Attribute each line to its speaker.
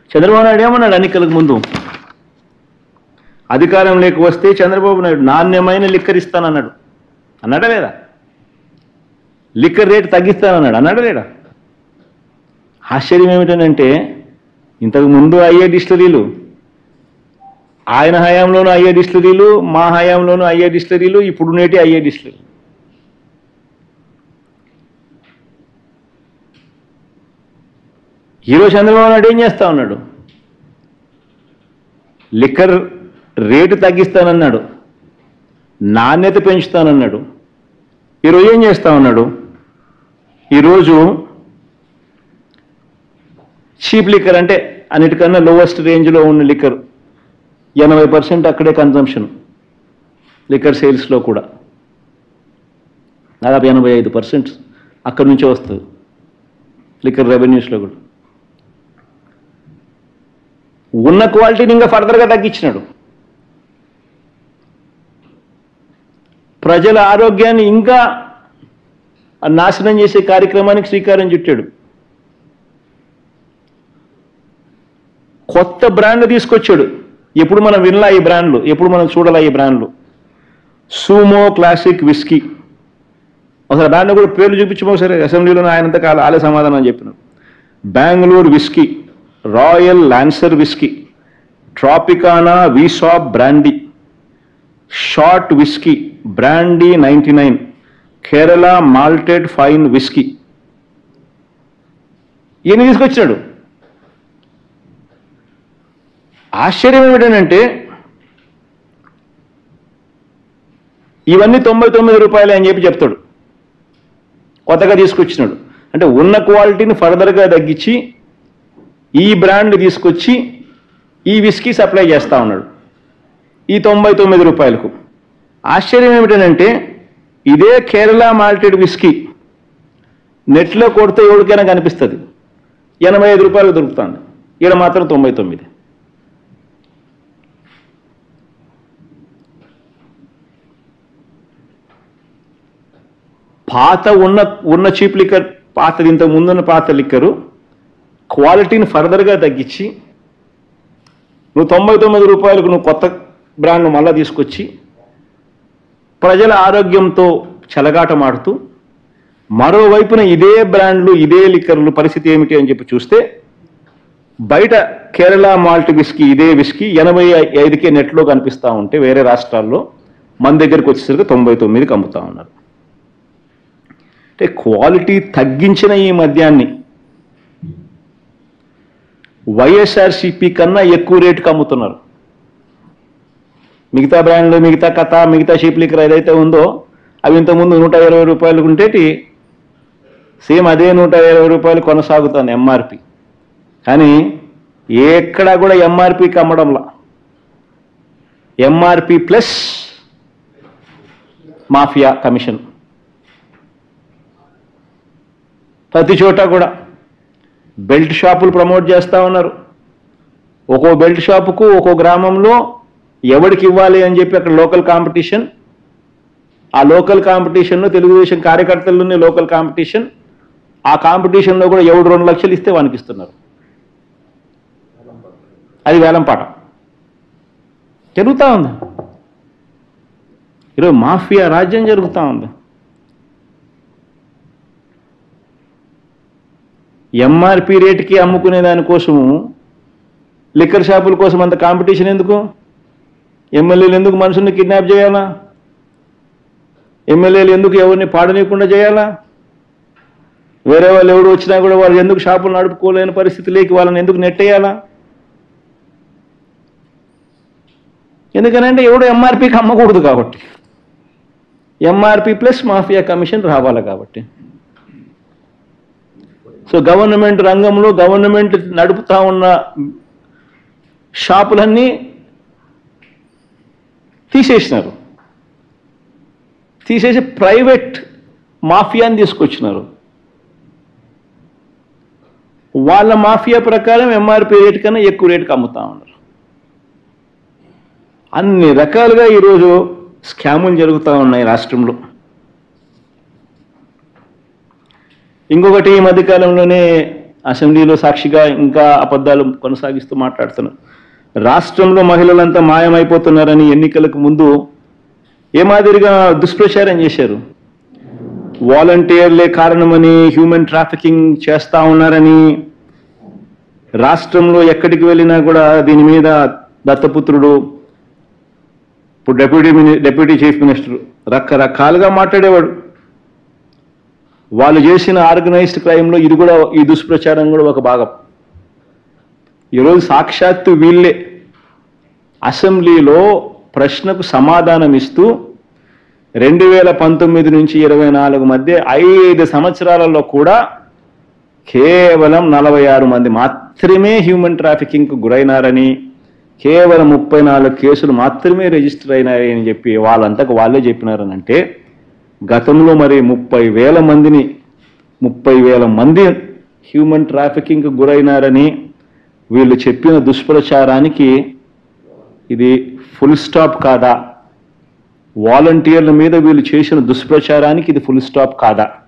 Speaker 1: చంద్రబాబు నాయుడు ఏమన్నాడు ఎన్నికలకు ముందు అధికారంలోకి వస్తే చంద్రబాబు నాయుడు నాణ్యమైన లిక్కర్ ఇస్తానన్నాడు అన్నాడా లేదా లిక్కర్ రేటు తగ్గిస్తానన్నాడు అన్నాడా లేడా ఆశ్చర్యం ఏమిటనంటే ఇంతకు ముందు అయ్యే డిస్టరీలు ఆయన హయాంలోనూ అయ్యే డిస్టరీలు మా హయాంలోనూ అయ్యే డిస్టరీలు ఇప్పుడు నేటి అయ్యే డిస్టరీలు ఈరోజు చంద్రబాబు నాయుడు ఏం చేస్తా ఉన్నాడు లిక్కర్ రేటు తగ్గిస్తానన్నాడు నాణ్యత పెంచుతానన్నాడు ఈరోజు ఏం చేస్తా ఉన్నాడు ఈరోజు చీప్ లిక్కర్ అంటే అన్నిటికన్నా లోవెస్ట్ రేంజ్లో ఉన్న లిక్కర్ ఎనభై పర్సెంట్ అక్కడే కన్సంప్షన్ లిక్కర్ సేల్స్లో కూడా దాదాపు ఎనభై ఐదు పర్సెంట్ అక్కడి నుంచే వస్తుంది లిక్కర్ రెవెన్యూస్లో కూడా ఉన్న క్వాలిటీని ఇంకా ఫర్దర్గా తగ్గించినాడు ప్రజల ఆరోగ్యాన్ని ఇంకా నాశనం చేసే కార్యక్రమానికి శ్రీకారం చుట్టాడు కొత్త బ్రాండ్ తీసుకొచ్చాడు ఎప్పుడు మనం వినలా ఈ బ్రాండ్లు ఎప్పుడు మనం చూడాలా ఈ బ్రాండ్లు సూమో క్లాసిక్ విస్కీ ఒకసారి బ్రాండ్ కూడా పేర్లు చూపించమో సరే అసెంబ్లీలో ఆయనంత కాలం ఆలే సమాధానం చెప్పినారు Bengaluru whisky Royal Lancer whisky Tropicana VSOP brandy short whisky brandy ninety nine Kerala malted fine whisky ఈయన తీసుకొచ్చాడు ఆశ్చర్యం ఏమిటనంటే ఇవన్నీ తొంభై తొమ్మిది రూపాయలు అని చెప్పి చెప్తాడు కొత్తగా తీసుకొచ్చినాడు అంటే ఉన్న క్వాలిటీని ఫర్దర్గా తగ్గించి ఈ బ్రాండ్ తీసుకొచ్చి ఈ విస్కీ సప్లై చేస్తా ఉన్నాడు ఈ తొంభై తొమ్మిది రూపాయలకు ఆశ్చర్యం ఏమిటంటే ఇదే కేరళ మాల్టెడ్ విస్కీ నెట్లో కొడితే ఎవరికైనా కనిపిస్తుంది ఎనభై ఐదు రూపాయలకు దొరుకుతుంది ఈడ మాత్రం తొంభై తొమ్మిది పాత ఉన్న ఉన్న చీప్ లిక్కర్ పాతది ఇంత ముందున్న పాత లిక్కరు క్వాలిటీని ఫర్దర్గా తగ్గించి నువ్వు తొంభై తొమ్మిది రూపాయలకు నువ్వు కొత్త బ్రాండ్ మళ్ళా తీసుకొచ్చి ప్రజల ఆరోగ్యంతో చెలగాటమాడుతూ మరోవైపున ఇదే బ్రాండ్లు ఇదే లిక్కర్లు పరిస్థితి ఏమిటి అని చెప్పి చూస్తే బయట కేరళ మాల్ట్ విస్కీ ఇదే విస్కీ ఎనభై ఐదుకే నెట్లో కనిపిస్తూ ఉంటే వేరే రాష్ట్రాల్లో మన దగ్గరికి వచ్చేసరికి తొంభై తొమ్మిదికి అమ్ముతా ఉన్నారు అంటే క్వాలిటీ తగ్గించిన ఈ మద్యాన్ని వైఎస్ఆర్సిపి కన్నా ఎక్కువ రేటుకి అమ్ముతున్నారు మిగతా బ్రాండ్లు మిగతా కథ మిగతా షీప్ లిక్కర్ ఏదైతే ఉందో అవి ఇంతకుముందు నూట ఇరవై రూపాయలకు ఉంటేటి సేమ్ అదే నూట ఇరవై రూపాయలు కొనసాగుతుంది ఎంఆర్పి కానీ ఎక్కడా కూడా ఎంఆర్పికి అమ్మడంలా ఎంఆర్పి ప్లస్ మాఫియా కమిషన్ ప్రతి చోట కూడా బెల్ట్ షాపులు ప్రమోట్ చేస్తూ ఉన్నారు ఒక్కో బెల్ట్ షాపుకు ఒక్కో గ్రామంలో ఎవరికి ఇవ్వాలి అని చెప్పి అక్కడ లోకల్ కాంపిటీషన్ ఆ లోకల్ కాంపిటీషన్లో తెలుగుదేశం కార్యకర్తల్లోనే లోకల్ కాంపిటీషన్ ఆ కాంపిటీషన్లో కూడా ఎవడు రెండు లక్షలు ఇస్తే వానికి ఇస్తున్నారు అది వేలంపాట జరుగుతూ ఉంది ఈరోజు మాఫియా రాజ్యం జరుగుతూ ఉంది ఎంఆర్పి రేటుకి అమ్ముకునే దానికోసము లిక్కర్ షాపుల కోసం అంత కాంపిటీషన్ ఎందుకు ఎమ్మెల్యేలు ఎందుకు మనుషుల్ని కిడ్నాప్ చేయాలా ఎమ్మెల్యేలు ఎందుకు ఎవరిని పాడనీయకుండా చేయాలా వేరే వాళ్ళు ఎవడు వచ్చినా కూడా వాళ్ళు ఎందుకు షాపులు నడుపుకోలేని పరిస్థితి లేకి వాళ్ళని ఎందుకు నెట్టేయాలా ఎందుకనంటే ఎవడు ఎంఆర్పికి అమ్మకూడదు కాబట్టి ఎంఆర్పి ప్లస్ మాఫియా కమిషన్ రావాలి కాబట్టి సో గవర్నమెంట్ రంగంలో గవర్నమెంట్ నడుపుతా ఉన్న షాపులన్నీ తీసేసినారు తీసేసి ప్రైవేట్ మాఫియాని తీసుకొచ్చినారు వాళ్ళ మాఫియా ప్రకారం ఎంఆర్పి రేట్ కన్నా ఎక్కువ రేటుకి అమ్ముతా ఉన్నారు అన్ని రకాలుగా ఈరోజు స్కాములు జరుగుతూ ఉన్నాయి రాష్ట్రంలో ఇంకొకటి ఈ మధ్యకాలంలోనే అసెంబ్లీలో సాక్షిగా ఇంకా అబద్ధాలు కొనసాగిస్తూ మాట్లాడుతున్నారు రాష్ట్రంలో మహిళలంతా మాయమైపోతున్నారని ఎన్నికలకు ముందు ఏ మాదిరిగా దుష్ప్రచారం చేశారు వాలంటీర్లే కారణమని హ్యూమన్ ట్రాఫికింగ్ చేస్తా ఉన్నారని రాష్ట్రంలో ఎక్కడికి వెళ్ళినా కూడా దీని మీద దత్తపుత్రుడు ఇప్పుడు deputy mini deputy chief minister రకరకాలుగా మాట్లాడేవాడు వాళ్ళు చేసిన ఆర్గనైజ్డ్ క్రైమ్లో ఇది కూడా ఈ దుష్ప్రచారం కూడా ఒక భాగం ఈరోజు సాక్షాత్తు వీళ్ళే అసెంబ్లీలో ప్రశ్నకు సమాధానం ఇస్తూ రెండు వేల పంతొమ్మిది నుంచి ఇరవై నాలుగు మధ్య ఐదు సంవత్సరాలలో కూడా కేవలం నలభై ఆరు మంది మాత్రమే హ్యూమన్ ట్రాఫికింగ్కు గురైనారని కేవలం ముప్పై నాలుగు కేసులు మాత్రమే రిజిస్టర్ అయినాయి అని చెప్పి వాళ్ళంతకు వాళ్ళే చెప్పినారని అంటే గతంలో మరి ముప్పై వేల మందిని ముప్పై వేల మంది హ్యూమన్ ట్రాఫికింగ్కు గురైనారని వీళ్ళు చెప్పిన దుష్ప్రచారానికి ఇది ఫుల్ స్టాప్ కాదా వాలంటీర్ల మీద వీళ్ళు చేసిన దుష్ప్రచారానికి ఇది ఫుల్ స్టాప్ కాదా